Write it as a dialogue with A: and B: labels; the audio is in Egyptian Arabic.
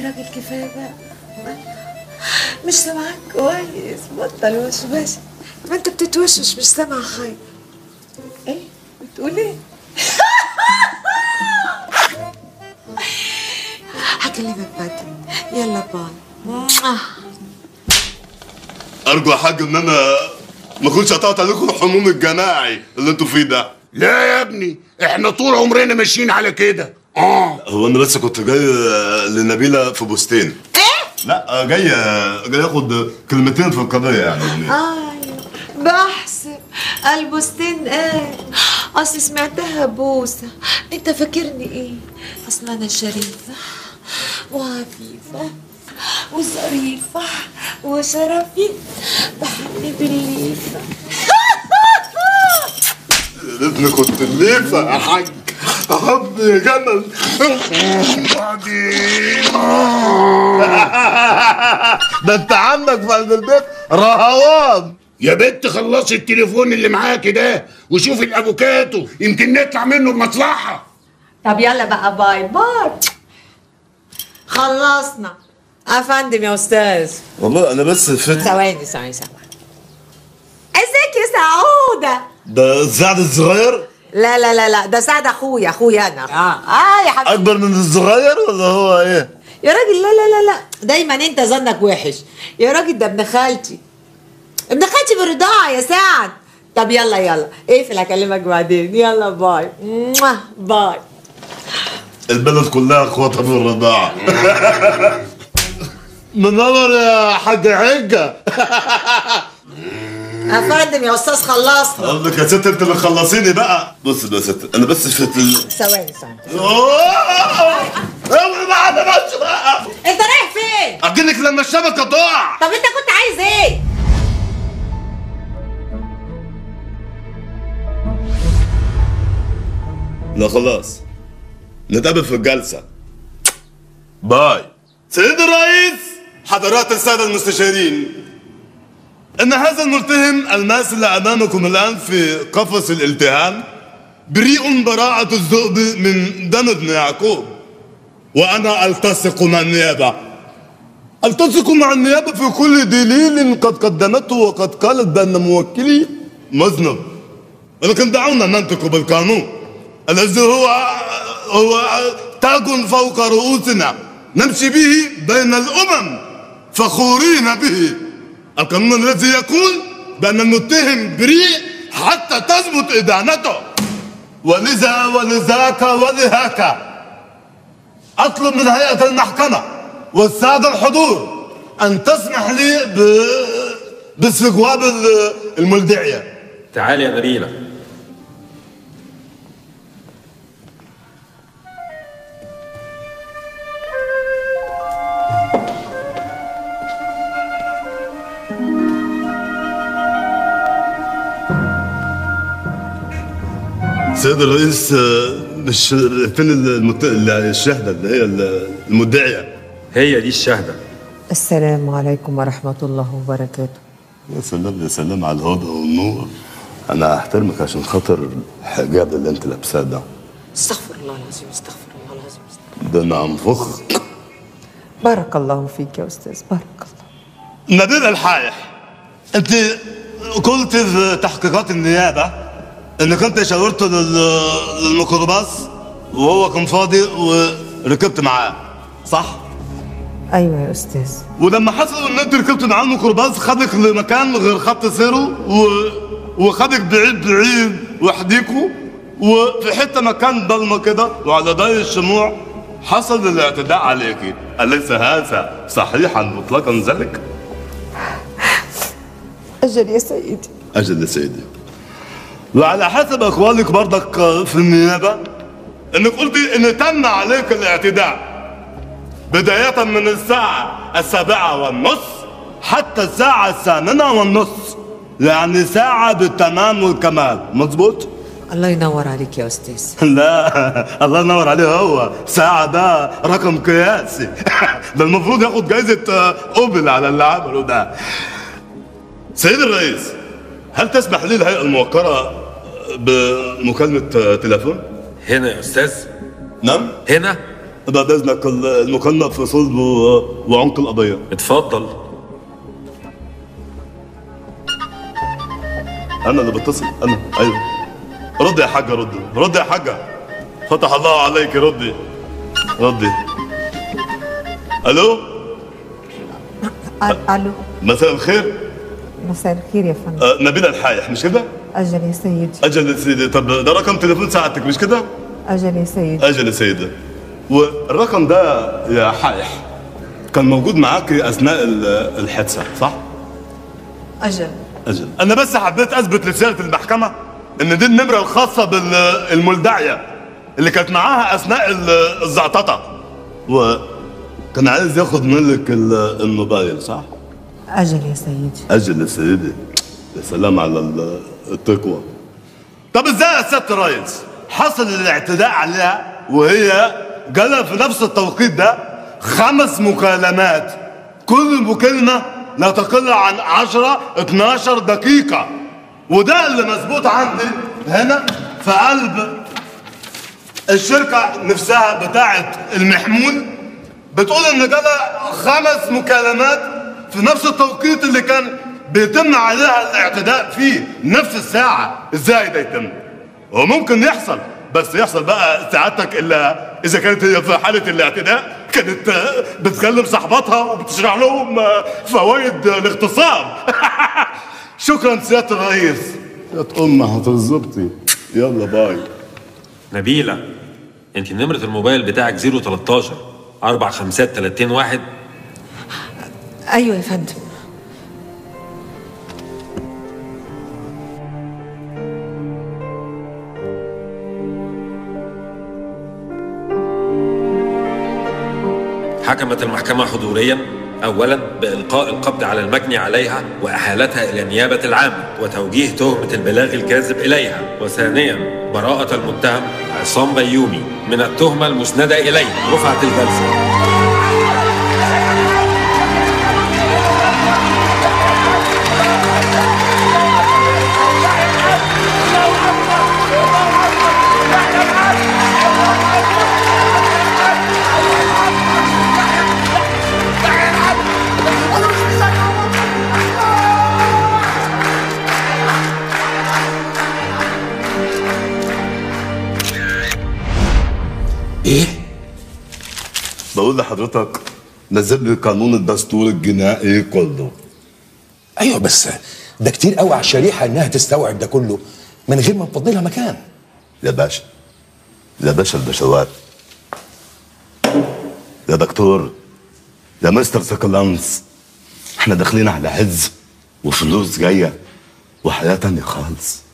A: يا راجل كفايه بقى مش سامعك كويس بطل وشوش ما انت بتتوشوش مش سامع حاجه ايه بتقول ايه هكلمك بعدين يلا باي
B: ارجو يا حاج ان انا ما كنتش قطعت عليكم الحموم الجماعي اللي انتوا فيه ده
C: لا يا ابني احنا طول عمرنا ماشيين على كده اه
B: هو انا بس كنت جاي لنبيله في بوستين ايه لا جاي جاي اخد كلمتين في القضيه يعني
A: ايوه بحسب البستين ايه اصل سمعتها بوسه انت فاكرني ايه اصل انا شريفه وعفيفه وظريفه وشرفي بحب الليفه
B: يا ابني كنت الليفه يا حاج احب جمل ده انت عندك في قلب البيت رهوان
C: يا بنت خلصي التليفون اللي معاكي ده وشوفي الافوكاتو يمكن نطلع منه بمصلحه
A: طب يلا بقى باي باي خلصنا افندم يا استاذ
B: والله انا بس فت
A: ثواني ثواني ثواني ازيك يا سعوده
B: ده الزعد الصغير
A: لا لا لا لا ده سعد اخويا اخويا انا اه اه يا حبيبي
B: اكبر من الصغير ولا هو ايه
A: يا راجل لا لا لا لا دايما انت ظنك وحش يا راجل ده ابن خالتي ابن خالتي برضاعة يا سعد طب يلا يلا اقفل هكلمك بعدين يلا باي موah، باي
B: البلد كلها اخواتها في الرضاعة منور يا حاج عجة
A: افندم يا استاذ خلصنا
B: قصدك يا ست انت اللي خلصيني بقى بص بقى يا ست انا بس في ال...
A: ثواني ثواني
B: اوعي بقى انا ماشي بقى
A: انت رايح فين؟
B: اجيلك لما الشبكة تقع
A: طب انت كنت عايز ايه؟
B: لا خلاص نتقابل في الجلسة باي سيد الرئيس حضرات السادة المستشارين إن هذا المتهم الماثل أمامكم الآن في قفص الالتهام بريء براعة الذئب من دم ابن يعقوب وأنا ألتصق مع النيابة ألتصق مع النيابة في كل دليل قد قدمته وقد قالت بأن موكلي مذنب ولكن دعونا ننطق بالقانون الذي هو هو تاج فوق رؤوسنا نمشي به بين الأمم فخورين به القانون الذي يقول بأن المتهم بريء حتى تثبت إدانته ولذا ولذاك ولهاك أطلب من هيئة المحكمة والسادة الحضور أن تسمح لي ب... باستجواب ال- الملدعية
D: تعالي يا نبيلة
B: سيد الرئيس آه، مش فين المت... الشهدة اللي هي المدعية
D: هي دي الشهدة
A: السلام عليكم ورحمة الله وبركاته
B: يا سلام يا سلام على الهدى والنور انا احترمك عشان خاطر الحجاب اللي انت لابساه ده
A: استغفر الله العظيم استغفر الله العظيم استغفر.
B: ده انا انفخك
A: بارك الله فيك يا أستاذ بارك الله
B: نبيل الحايح انت قلت في تحقيقات النيابة انك انت شاورت لل- للميكروباص وهو كان فاضي وركبت معاه صح؟
A: أيوة يا أستاذ
B: ولما حصل ان انت ركبت معاه الميكروباص خدك لمكان غير خط سيره و... وخدك بعيد بعيد وحديكوا وفي حته مكان ضلمه كده وعلى ضي الشموع حصل الاعتداء عليك اليس هذا صحيحا مطلقا ذلك؟
A: أجل يا سيدي
B: اجل يا سيدي وعلى حسب اقوالك برضك في النيابه انك قلتي ان تم عليك الاعتداء بداية من الساعة السابعة والنص حتى الساعة الثامنة والنص يعني ساعة بالتمام والكمال مظبوط؟
A: الله ينور عليك يا أستاذ
B: لا الله ينور عليه هو ساعة ده رقم قياسي ده المفروض ياخد جايزة آه، اوبل على اللي عمله ده سيد الرئيس هل تسمح لي الهيئة الموقرة بمكالمة آه، تليفون؟
D: هنا يا أستاذ
B: نعم
D: هنا
B: بعد اذنك المكالمه في صلب و- وعمق القضيه
D: اتفضل
B: انا اللي بتصل انا ايوه ردي يا حاجه ردي ردي يا حاجه فتح الله عليك ردي ردي الو
E: الو
B: مساء الخير
E: مساء الخير يا فندم
B: أه نبيل الحايح مش كده
E: اجل يا سيدي
B: اجل يا سيدي طب ده رقم تليفون ساعتك مش كده
E: اجل يا سيدي
B: اجل يا سيدي والرقم ده يا حايح كان موجود معاك اثناء ال- الحادثه صح
E: اجل
B: اجل انا بس حبيت اثبت لسياده المحكمه ان دي النمره الخاصه بالملدعيه اللي كانت معاها اثناء ال- الزعططه وكان عايز ياخد منك ال- الموبايل صح
E: اجل يا سيدي
B: اجل يا سيدي يا سلام على ال- التقوى طب ازاي يا سياده الريس حصل الاعتداء عليها وهي جالها في نفس التوقيت ده خمس مكالمات كل مكالمه لا تقل عن 10 12 دقيقه وده اللي مظبوط عندي هنا في قلب الشركه نفسها بتاعه المحمول بتقول ان جالها خمس مكالمات في نفس التوقيت اللي كان بيتم عليها الاعتداء فيه نفس الساعة ازاي ده يتم هو ممكن يحصل بس يحصل بقى سعادتك الا اذا كانت هي في حالة الاعتداء كانت آه، بتكلم صاحباتها وبتشرح لهم آه، فوائد الاغتصاب شكرا سيادة الرئيس يا امها هتظبطي يلا باي
D: نبيلة انت نمرة الموبايل بتاعك 013 4 5 30 1
E: ايوه يا فندم
D: حكمت المحكمة حضوريا أولا بإلقاء القبض على المجني عليها وإحالتها إلى النيابة العامة وتوجيه تهمة البلاغ الكاذب إليها وثانيا براءة المتهم عصام بيومي من التهمة المسندة إليه رفعت الجلسة
C: ايه
B: بقول لحضرتك نزل لي قانون الدستور الجنائي كله
F: ايوه بس ده كتير قوي على الشريحه انها تستوعب ده كله من غير ما نفضي لها مكان
B: يا باشا يا باشا البشوات يا دكتور يا مستر سكلانس احنا داخلين على عز وفلوس جايه وحياه تانية خالص